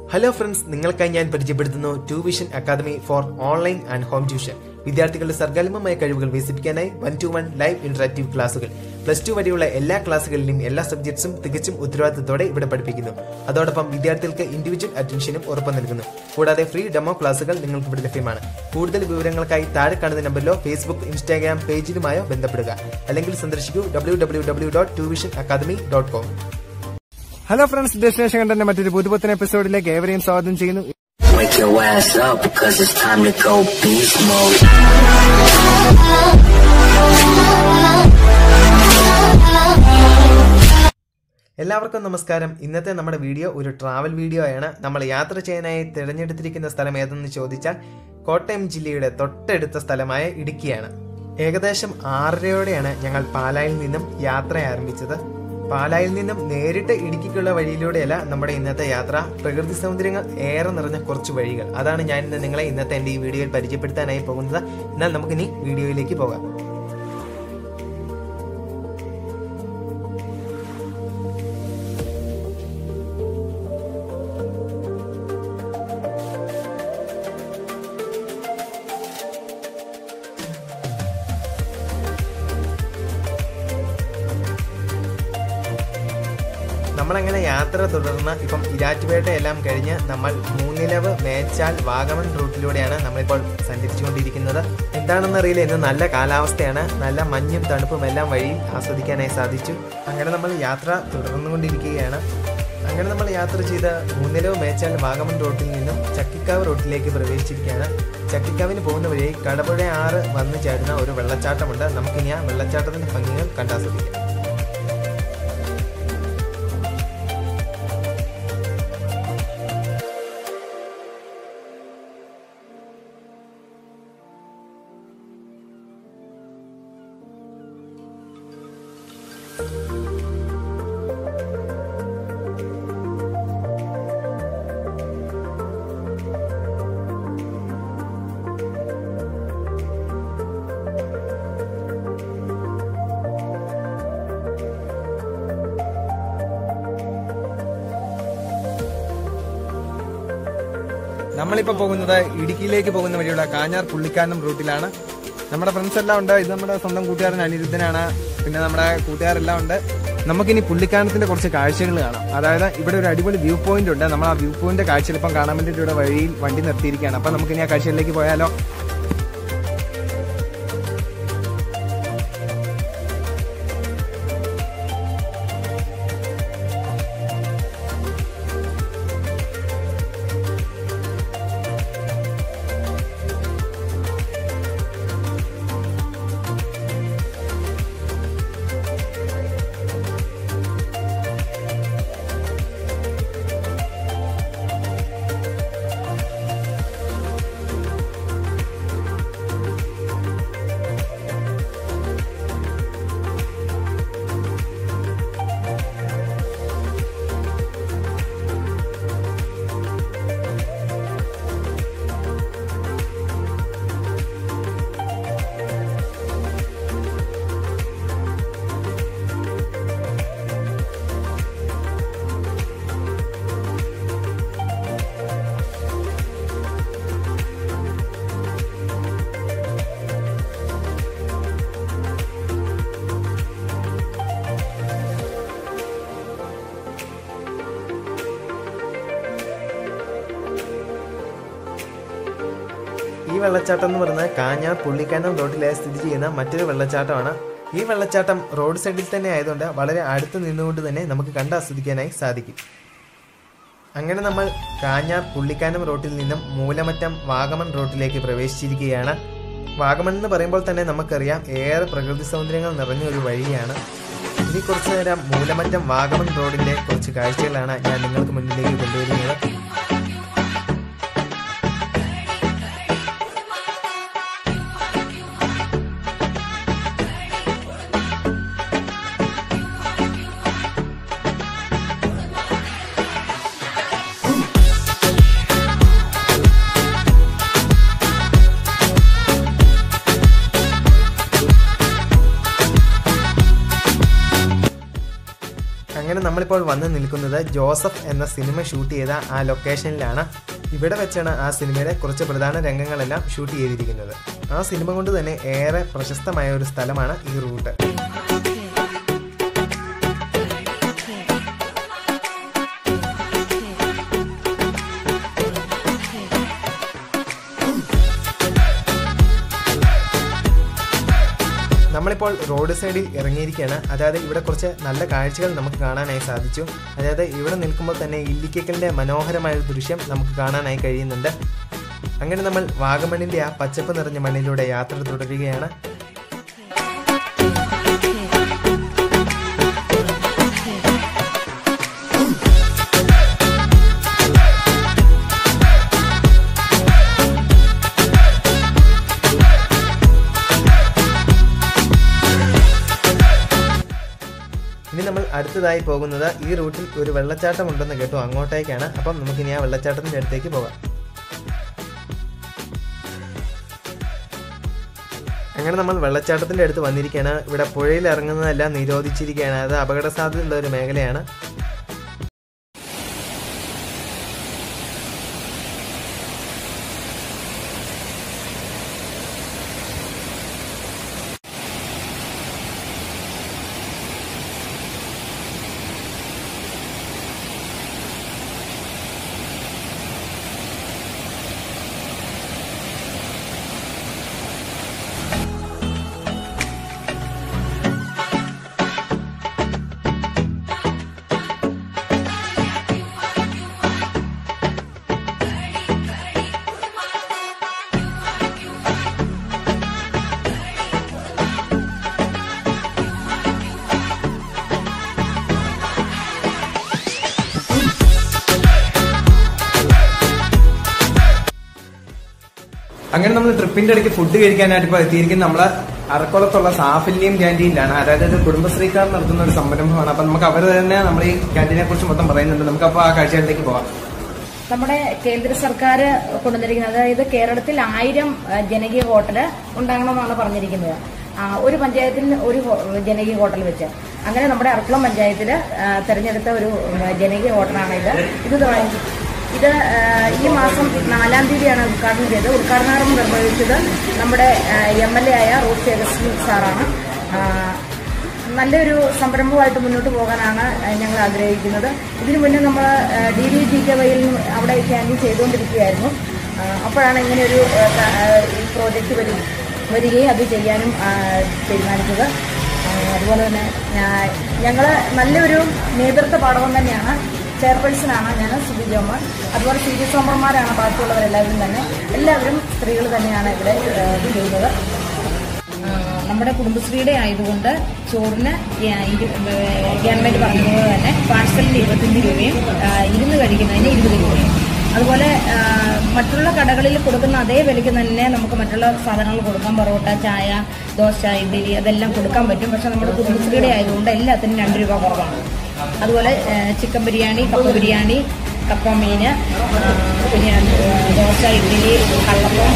Hello friends നിങ്ങൾക്കായി ഞാൻ പരിചയപ്പെടുത്തുന്നു Two Vision Academy for online and home tuition വിദ്യാർത്ഥികളുടെ സർഗാത്മകമായ കഴിവുകൾ വികസിപ്പിക്കാനായി one to one live interactive ക്ലാസുകൾ പ്ലസ് ടു വരെയുള്ള എല്ലാ ക്ലാസുകളിലും എല്ലാ സബ്ജക്ട്സും തികച്ചും ഉത്തരവാദിത്തത്തോടെ ഇവിടെ പഠിപ്പിക്കുന്നു അതോടൊപ്പം വിദ്യാർത്ഥികൾക്ക് ഇൻഡിവിജ്വൽ അറ്റൻഷനും ഉറപ്പു നൽകുന്നു കൂടാതെ ഫ്രീ ഡെമോ ക്ലാസുകൾ നിങ്ങൾക്ക് ഇവിടെ ലഭ്യമാണ് കൂടുതൽ വിവരങ്ങൾക്കായി താഴെ കാണുന്ന നമ്പറിലോ ഫേസ്ബുക്ക് ഇൻസ്റ്റാഗ്രാം പേജിലുമായോ ബന്ധപ്പെടുക അല്ലെങ്കിൽ സന്ദർശിക്കൂ W W W dot Two Vision Academy dot com hello friends destination കണ്ടന്റെ മറ്റൊരു പുതുപുത്തൻ എപ്പിസോഡിലേക്ക് ഏവരെയും സ്വാഗതം ചെയ്യുന്നു Wake your ass up because it's time to go beast mode. എല്ലാവർക്കും നമസ്കാരം ഇന്നത്തെ നമ്മുടെ വീഡിയോ ഒരു ട്രാവൽ വീഡിയോ ആണ് നമ്മൾ യാത്ര ചെയ്യാനായി തിരഞ്ഞെടുത്തിരിക്കുന്ന സ്ഥലം ഏതെന്ന് ചോദിച്ചാൽ കോട്ടയം ജില്ലയുടെ തൊട്ടടുത്ത സ്ഥലമായ ഇടുക്കിയാണ് ഏകദേശം ആറരയോടെയാണ് ഞങ്ങൾ പാലായിൽ നിന്നും യാത്ര ആരംഭിച്ചത് പാലായിൽ നിന്നും നേരിട്ട് ഇടുക്കിക്കുള്ള വഴിയിലൂടെയല്ല നമ്മുടെ ഇന്നത്തെ യാത്ര പ്രകൃതി സൗന്ദര്യങ്ങൾ ഏറെ നിറഞ്ഞ കുറച്ച് വഴികൾ അതാണ് ഞാൻ ഇന്ന് നിങ്ങളെ ഇന്നത്തെ എൻ്റെ ഈ വീഡിയോയിൽ പരിചയപ്പെടുത്താനായി പോകുന്നത് എന്നാൽ നമുക്കിനി വീഡിയോയിലേക്ക് പോകാം നമ്മളങ്ങനെ യാത്ര തുടർന്ന് ഇപ്പം ഇരാറ്റുപേട്ട എല്ലാം കഴിഞ്ഞ് നമ്മൾ മൂന്നിലവ് മേച്ചാൽ വാഗമൺ റൂട്ടിലൂടെയാണ് നമ്മളിപ്പോൾ സഞ്ചരിച്ചുകൊണ്ടിരിക്കുന്നത് എന്താണെന്ന് അറിയില്ല ഇന്ന് നല്ല കാലാവസ്ഥയാണ് നല്ല മഞ്ഞും തണുപ്പും എല്ലാം വഴിയിൽ ആസ്വദിക്കാനായി സാധിച്ചു അങ്ങനെ നമ്മൾ യാത്ര തുടർന്നുകൊണ്ടിരിക്കുകയാണ് അങ്ങനെ നമ്മൾ യാത്ര ചെയ്ത മൂന്നിലവ് മേച്ചാൽ വാഗമൺ റൂട്ടിൽ നിന്നും ചക്കിക്കാവ് റൂട്ടിലേക്ക് പ്രവേശിച്ചിരിക്കുകയാണ് ചക്കിക്കാവിന് പോകുന്ന വഴി കടപ്പുഴ ആറ് വന്നു ചേരുന്ന ഒരു വെള്ളച്ചാട്ടമുണ്ട് നമുക്കിനി ആ വെള്ളച്ചാട്ടത്തിന്റെ ഭംഗികൾ കണ്ടാസ്വദിക്കാം നമ്മളിപ്പോ പോകുന്നത് ഇടുക്കിയിലേക്ക് പോകുന്ന വഴിയുള്ള കാഞ്ഞാർ പുള്ളിക്കാനം റൂട്ടിലാണ് നമ്മുടെ ഫ്രണ്ട്സ് എല്ലാം ഉണ്ട് ഇത് നമ്മുടെ സ്വന്തം കൂട്ടുകാരൻ അനിരുദ്ധനാണ് പിന്നെ നമ്മുടെ കൂട്ടുകാരെല്ലാം ഉണ്ട് നമുക്കിനി പുള്ളിക്കാനത്തിന്റെ കുറച്ച് കാഴ്ചകൾ കാണാം അതായത് ഇവിടെ ഒരു അടിപൊളി വ്യൂ പോയിന്റ് ഉണ്ട് നമ്മൾ ആ വ്യൂ പോയിന്റ് കാഴ്ചയിൽ ഇപ്പം കാണാൻ വേണ്ടിയിട്ട് ഇവിടെ വഴിയിൽ വണ്ടി നിർത്തിയിരിക്കുകയാണ് അപ്പൊ നമുക്കിനി ആ കാഴ്ചയിലേക്ക് പോയാലോ ഈ വെള്ളച്ചാട്ടം എന്ന് പറയുന്നത് കാഞ്ഞാർ പുള്ളിക്കാനം റോഡിലെ സ്ഥിതി ചെയ്യുന്ന മറ്റൊരു വെള്ളച്ചാട്ടമാണ് ഈ വെള്ളച്ചാട്ടം റോഡ് സൈഡിൽ തന്നെ ആയതുകൊണ്ട് വളരെ അടുത്ത് നിന്നുകൊണ്ട് തന്നെ നമുക്ക് കണ്ട് ആസ്വദിക്കാനായി സാധിക്കും അങ്ങനെ നമ്മൾ കാഞ്ഞാർ പുള്ളിക്കാനം റോട്ടിൽ നിന്നും മൂലമറ്റം വാഗമൺ റോട്ടിലേക്ക് പ്രവേശിച്ചിരിക്കുകയാണ് വാഗമൺ എന്ന് പറയുമ്പോൾ തന്നെ നമുക്കറിയാം ഏറെ പ്രകൃതി സൗന്ദര്യങ്ങൾ നിറഞ്ഞ ഒരു വഴിയാണ് ഇനി കുറച്ചു നേരം മൂലമറ്റം വാഗമൺ റോഡിന്റെ കുറച്ച് കാഴ്ചകളാണ് ഞാൻ നിങ്ങൾക്ക് മുന്നിലേക്ക് കൊണ്ടുവരുന്നത് അങ്ങനെ നമ്മൾ നമ്മളിപ്പോൾ വന്ന് നിൽക്കുന്നത് ജോസഫ് എന്ന സിനിമ ഷൂട്ട് ചെയ്ത ആ ലൊക്കേഷനിലാണ് ഇവിടെ വെച്ചാണ് ആ സിനിമയിലെ കുറച്ച് പ്രധാന രംഗങ്ങളെല്ലാം ഷൂട്ട് ചെയ്തിരിക്കുന്നത് ആ സിനിമ കൊണ്ട് തന്നെ ഏറെ പ്രശസ്തമായ ഒരു സ്ഥലമാണ് ഈ റൂട്ട് നമ്മളിപ്പോൾ റോഡ് സൈഡിൽ ഇറങ്ങിയിരിക്കുകയാണ് അതായത് ഇവിടെ കുറച്ച് നല്ല കാഴ്ചകൾ നമുക്ക് കാണാനായി സാധിച്ചു അതായത് ഇവിടെ നിൽക്കുമ്പോൾ തന്നെ ഇല്ലിക്കലിൻ്റെ മനോഹരമായ ഒരു ദൃശ്യം നമുക്ക് കാണാനായി കഴിയുന്നുണ്ട് അങ്ങനെ നമ്മൾ വാഗമണ്ണിൻ്റെ ആ പച്ചപ്പ് നിറഞ്ഞ മണ്ണിലൂടെ യാത്ര തുടരുകയാണ് ഇനി നമ്മൾ അടുത്തതായി പോകുന്നത് ഈ റൂട്ടിൽ ഒരു വെള്ളച്ചാട്ടം ഉണ്ടെന്ന് കേട്ടു അങ്ങോട്ടേക്കാണ് അപ്പം നമുക്കിനി ആ വെള്ളച്ചാട്ടത്തിൻ്റെ അടുത്തേക്ക് പോകാം അങ്ങനെ നമ്മൾ വെള്ളച്ചാട്ടത്തിൻ്റെ അടുത്ത് വന്നിരിക്കുകയാണ് ഇവിടെ പുഴയിൽ ഇറങ്ങുന്നതെല്ലാം നിരോധിച്ചിരിക്കുകയാണ് അത് അപകട സാധ്യതയുള്ള ഒരു മേഖലയാണ് അങ്ങനെ നമ്മൾ ട്രിപ്പിന്റെ ഇടയ്ക്ക് ഫുഡ് കഴിക്കാനായിട്ട് ഇപ്പോൾ എത്തിയിരിക്കുന്നത് നമ്മള് അറക്കുളത്തുള്ള സാഫല്യം ക്യാൻറ്റീനിലാണ് അതായത് ഇത് കുടുംബശ്രീക്കാർ നടത്തുന്ന ഒരു സംരംഭമാണ് അപ്പൊ നമുക്ക് അവർ തന്നെ നമ്മൾ ഈ ക്യാൻറ്റീനെ കുറിച്ച് മൊത്തം പറയുന്നുണ്ട് നമുക്ക് അപ്പോൾ ആ കാഴ്ചകളിലേക്ക് പോവാം നമ്മുടെ കേന്ദ്ര സർക്കാർ കൊണ്ടുവന്നിരിക്കുന്നത് അതായത് കേരളത്തിൽ ആയിരം ആ, ജനകീയ ഹോട്ടൽ ഉണ്ടാകണമെന്നാണ് പറഞ്ഞിരിക്കുന്നത് ആ, ഒരു പഞ്ചായത്തിൽ ഒരു ഹോ- ജനകീയ ഹോട്ടൽ വെച്ച് അങ്ങനെ നമ്മുടെ അർക്കുളം പഞ്ചായത്തിൽ തെരഞ്ഞെടുത്ത ഒരു ഉം, ജനകീയ ഹോട്ടലാണ് ഇത് ഇത് തുടങ്ങി- ഇത് ആ, ഈ മാസം നാലാം തീയതിയാണ് ഉദ്ഘാടനം ചെയ്തത് ഉദ്ഘാടനം നിർവഹിച്ചത് നമ്മുടെ എം എൽ എ ആയ റോസ് ജഗസ്വി സാറാണ് ആ, നല്ലൊരു സംരംഭമായിട്ട് മുന്നോട്ട് പോകാനാണ് ഏഹ്, ഞങ്ങൾ ആഗ്രഹിക്കുന്നത് ഇതിനു മുന്നേ നമ്മൾ ഡി ഡി ജി കെ വൈയിൽ അവിടെ ക്യാൻറ്റീൻ ചെയ്തുകൊണ്ടിരിക്കുകയായിരുന്നു ആ, അപ്പോഴാണ് ഇങ്ങനെ ഒരു ഏഹ്, ക- ഏഹ്, ഈ പ്രോജക്റ്റ് വരി വരികയും അത് ചെയ്യാനും ആ, തീരുമാനിച്ചത് ആ, അതുപോലെ തന്നെ ഞങ്ങൾ നല്ലൊരു നേതൃത്വ പാഠകം തന്നെയാണ് ചെയർപേഴ്സണാണ് ഞാൻ സുബി ജോമോൻ അതുപോലെ സി ഡി സോമർമാരാണ് ബാക്കിയുള്ളവരെല്ലാവരും തന്നെ എല്ലാവരും സ്ത്രീകൾ തന്നെയാണ് ഇവിടെ ഏഹ്, ഇത് ചെയ്യുന്നത് ആ, നമ്മുടെ കുടുംബശ്രീയുടെ ആയതുകൊണ്ട് ചോറിന് യ- ഇരു- ഏഹ് ഗവൺമെന്റ് പറഞ്ഞതുപോലെ തന്നെ പാഴ്സലിന് ഇരുപത്തഞ്ച് രൂപയും ആ, ഇരുന്ന് കഴിക്കുന്നതിന് ഇരുപത് രൂപയും അതുപോലെ ആ, മറ്റുള്ള കടകളിൽ കൊടുക്കുന്ന അതേ വിലയ്ക്ക് തന്നെ നമുക്ക് മറ്റുള്ള സാധനങ്ങൾ കൊടുക്കാം പൊറോട്ട ചായ ദോശ ഇഡ്ഡലി അതെല്ലാം കൊടുക്കാൻ പറ്റും പക്ഷെ നമ്മുടെ കുടുംബശ്രീയുടെ ആയതുകൊണ്ട് എല്ലാത്തിനും രണ്ട് രൂപ കുറവാണ് അതുപോലെ ആ, ചിക്കൻ ബിരിയാണി കപ്പ ബിരിയാണി കപ്പ മീൻ ആ, പിന്നെ ആ, ദോശ ഇഡ്ഡലി കള്ളപ്പം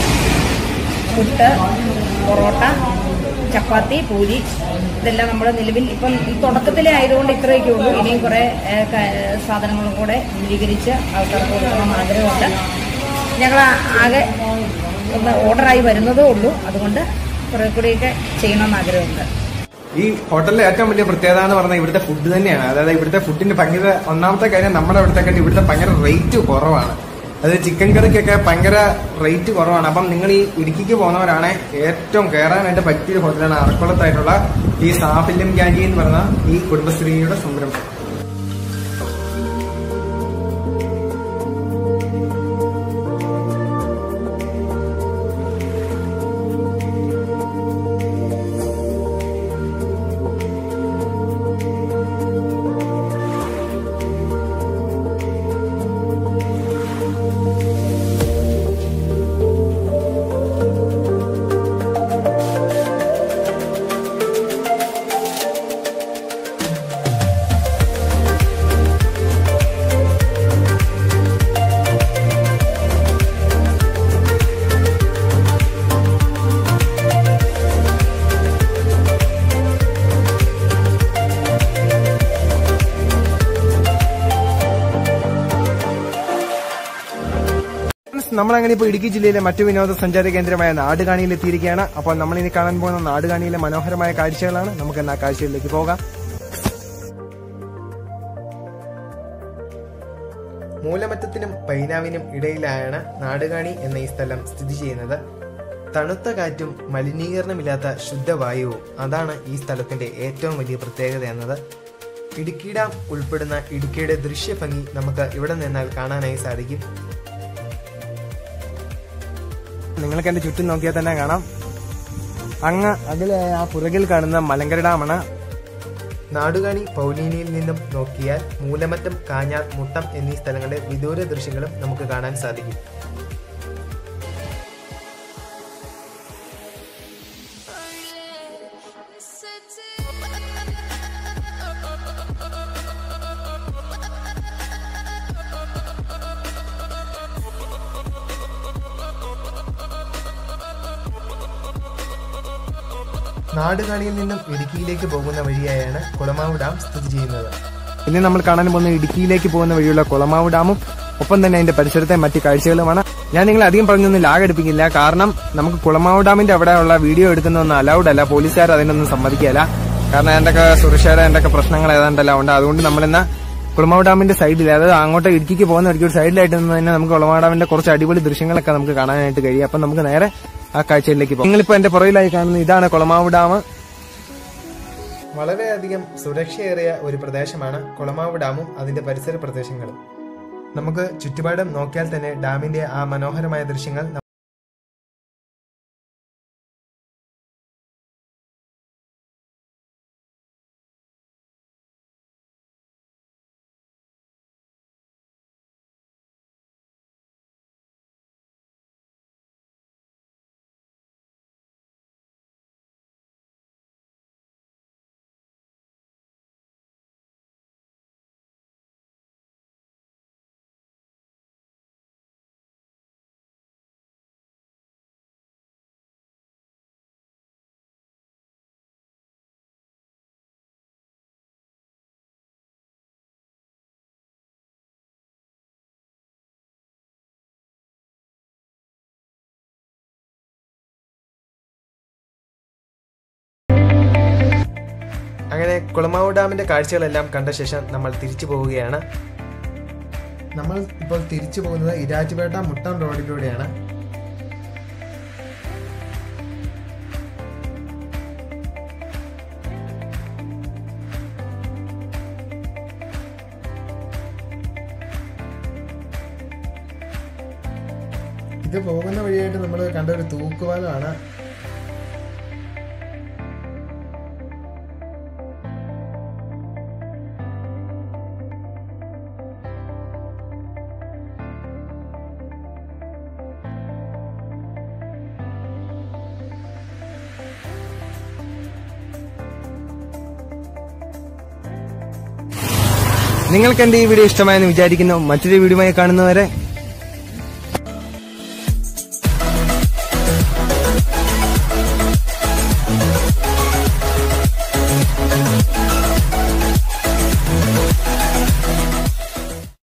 പുട്ട് പൊറോട്ട ചപ്പാത്തി പൂരി ഇതെല്ലാം നമ്മൾ നിലവിൽ ഇപ്പം ഈ തുടക്കത്തിലെ ആയതുകൊണ്ട് ഇത്രയൊക്കെ ഉള്ളൂ ഇനിയും കുറേ ഏഹ്, ക- സാധനങ്ങളും കൂടെ വിപുലീകരിച്ച് ആൾക്കാർക്ക് കൊടുക്കണം ആഗ്രഹമുണ്ട് ഞങ്ങൾ ആകെ ഒന്ന് ഓർഡറായി വരുന്നതേ ഉള്ളൂ അതുകൊണ്ട് കുറേ കൂടിയൊക്കെ ചെയ്യണമെന്ന് ആഗ്രഹമുണ്ട് ഈ ഹോട്ടലിലെ ഏറ്റവും വലിയ പ്രത്യേകത എന്ന് പറഞ്ഞാൽ ഇവിടുത്തെ ഫുഡ് തന്നെയാണ് അതായത് ഇവിടുത്തെ ഫുഡിന്റെ ഭയങ്കര ഒന്നാമത്തെ കാര്യം നമ്മുടെ ഇവിടുത്തെ കണ്ടി ഇവിടുത്തെ ഭയങ്കര റേറ്റ് കുറവാണ് അത് ചിക്കൻ കറിക്കൊക്കെ ഭയങ്കര റേറ്റ് കുറവാണ് അപ്പം നിങ്ങൾ ഈ ഇടുക്കിക്ക് പോകുന്നവരാണ് ഏറ്റവും കയറാനായിട്ട് പറ്റിയൊരു ഹോട്ടലാണ് അറക്കുളത്തായിട്ടുള്ള ഈ സാഫല്യം ക്യാൻറ്റീൻ എന്ന് പറഞ്ഞ ഈ കുടുംബശ്രീയുടെ സംരംഭം നമ്മളങ്ങനെ ഇപ്പോൾ ഇടുക്കി ജില്ലയിലെ മറ്റു വിനോദസഞ്ചാര കേന്ദ്രമായ നാടുകാണിയിൽ എത്തിയിരിക്കുകയാണ് അപ്പോൾ നമ്മൾ ഇനി കാണാൻ പോകുന്ന നാടുകാണിയിലെ മനോഹരമായ കാഴ്ചകളാണ് നമുക്ക് എന്നാ കാഴ്ചകളിലേക്ക് പോകാം മൂലമറ്റത്തിനും പൈനാവിനും ഇടയിലായാണ് നാടുകാണി എന്ന ഈ സ്ഥലം സ്ഥിതി ചെയ്യുന്നത് തണുത്ത കാറ്റും മലിനീകരണമില്ലാത്ത ശുദ്ധവായുവും അതാണ് ഈ സ്ഥലത്തിന്റെ ഏറ്റവും വലിയ പ്രത്യേകത എന്നത് ഇടുക്കി ഡാം ഉൾപ്പെടുന്ന ഇടുക്കിയുടെ ദൃശ്യഭംഗി നമുക്ക് ഇവിടെ നിന്നാൽ കാണാനായി സാധിക്കും നിങ്ങൾക്ക് എന്റെ ചുറ്റും നോക്കിയാൽ തന്നെ കാണാം അങ്ങ് അകലെ ആ പുറകിൽ കാണുന്ന മലങ്കര ഡാമാണ് നാടുകാണി പൗലീനിയിൽ നിന്നും നോക്കിയാൽ മൂലമറ്റം കാഞ്ഞാർ മുട്ടം എന്നീ സ്ഥലങ്ങളുടെ വിദൂര ദൃശ്യങ്ങളും നമുക്ക് കാണാൻ സാധിക്കും നാടുകാണിയിൽ നിന്നും ഇടുക്കിയിലേക്ക് പോകുന്ന വഴിയായാണ് കുളമാവ് ഡാം സ്ഥിതി ചെയ്യുന്നത് ഇനി നമ്മൾ കാണാൻ പോകുന്ന ഇടുക്കിയിലേക്ക് പോകുന്ന വഴിയുള്ള കുളമാവ് ഡാമും ഒപ്പം തന്നെ അതിന്റെ പരിസരത്തെ മറ്റു കാഴ്ചകളുമാണ് ഞാൻ നിങ്ങൾ അധികം പറഞ്ഞൊന്നും ലാഗടിപ്പിക്കില്ല കാരണം നമുക്ക് കുളമാവ് ഡാമിന്റെ അവിടെ ഉള്ള വീഡിയോ എടുക്കുന്നതൊന്നും അലൗഡ് അല്ല പോലീസുകാർ അതിനൊന്നും സമ്മതിക്കില്ല കാരണം എന്തൊക്കെ സുരക്ഷയുടെ എന്തൊക്കെ പ്രശ്നങ്ങൾ ഏതാണ്ടെല്ലാം ഉണ്ട് അതുകൊണ്ട് നമ്മളിന്ന് കുളമാവ് ഡാമിന്റെ സൈഡിൽ അതായത് അങ്ങോട്ട് ഇടുക്കിക്ക് പോകുന്ന വഴിക്ക് ഒരു സൈഡിലായിട്ട് നിന്ന് തന്നെ നമുക്ക് കുളമാവ് ഡാമിന്റെ കുറച്ച് അടിപൊളി ദൃശ്യങ്ങളൊക്കെ നമുക്ക് കാണാനായിട്ട് കഴിയും അപ്പം നമുക്ക് നേരെ ആ കാഴ്ചയിലേക്ക് പോകും നിങ്ങളിപ്പോ എന്റെ പുറകിലായി കാണുന്ന ഇതാണ് കുളമാവ് ഡാം വളരെയധികം സുരക്ഷയേറിയ ഒരു പ്രദേശമാണ് കുളമാവ് ഡാമും അതിന്റെ പരിസര പ്രദേശങ്ങളും നമുക്ക് ചുറ്റുപാടും നോക്കിയാൽ തന്നെ ഡാമിന്റെ ആ മനോഹരമായ ദൃശ്യങ്ങൾ ന- അങ്ങനെ കുളമാവ് ഡാമിന്റെ കാഴ്ചകളെല്ലാം കണ്ട ശേഷം നമ്മൾ തിരിച്ചു പോവുകയാണ് നമ്മൾ ഇപ്പോൾ തിരിച്ചു പോകുന്നത് ഇരാറ്റുപേട്ട മുട്ടം റോഡിലൂടെയാണ് ഇത് പോകുന്ന വഴിയായിട്ട് നമ്മൾ കണ്ട ഒരു തൂക്കുപാലമാണ് നിങ്ങൾക്ക് എന്റെ ഈ വീഡിയോ ഇഷ്ടമായെന്ന് വിചാരിക്കുന്നു മറ്റൊരു വീഡിയോയുമായി കാണുന്നവരെ